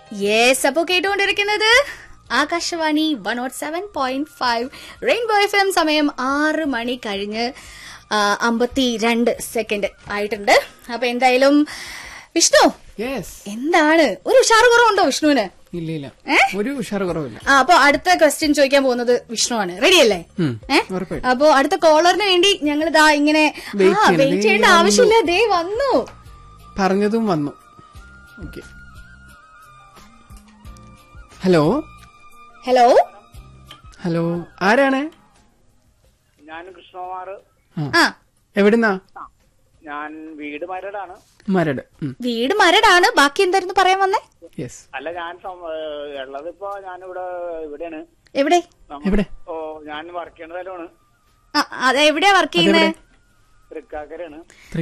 Yes അപ്പോ കേട്ടുകൊണ്ടിരിക്കുന്നത് Akashvani one naught seven point five rainbow F M സമയം ആറ് മണി കഴിഞ്ഞ് അമ്പത്തി രണ്ട് സെക്കൻഡ് ആയിട്ടുണ്ട് അപ്പൊ എന്തായാലും വിഷ്ണു യെസ് എന്താണ് ഒരു ഉഷാറ് കുറവുണ്ടോ വിഷ്ണുവിന് ഇല്ല ഇല്ല ഏ? ഒരു ഉഷാർ കുറവില്ല ആ അപ്പൊ അടുത്ത ക്വസ്റ്റ്യൻ ചോദിക്കാൻ പോകുന്നത് വിഷ്ണുവാണ് റെഡി അല്ലേ ഉം, ഏ? ഉറപ്പായിട്ടും. അപ്പൊ അടുത്ത കോളറിന് വേണ്ടി ഞങ്ങൾ ഇതാ ഇങ്ങനെ Wait ആ ചെയ്യണം. വെയിറ്റ് ദേ ചെയ്യേണ്ട വന്നു. ആവശ്യമില്ല ദേ വന്നു പറഞ്ഞതും വന്നു ഓക്കെ ഹലോ ഹലോ ഹലോ ആരാണ് ഞാൻ കൃഷ്ണകുമാർ ആ ആ എവിടുന്നാ ഞാൻ വീട് മരടാണ് മരട് വീട് മരടാണ് ബാക്കി എന്തായിരുന്നു പറയാൻ വന്നേ യെസ് അല്ല ഞാൻ സം- ഏഹ് ഉള്ളത് ഇപ്പൊ ഞാനിവിടെ ഇവിടെയാണ് എവിടെ നമ്മ- എവിടെ ഓ ഞാൻ വർക്ക് ചെയ്യുന്ന സ്ഥലമാണ് ആ, അത് എവിടെയാ വർക്ക് ചെയ്യുന്നത് അതെവിടെ? തൃക്കാക്കരയാണ്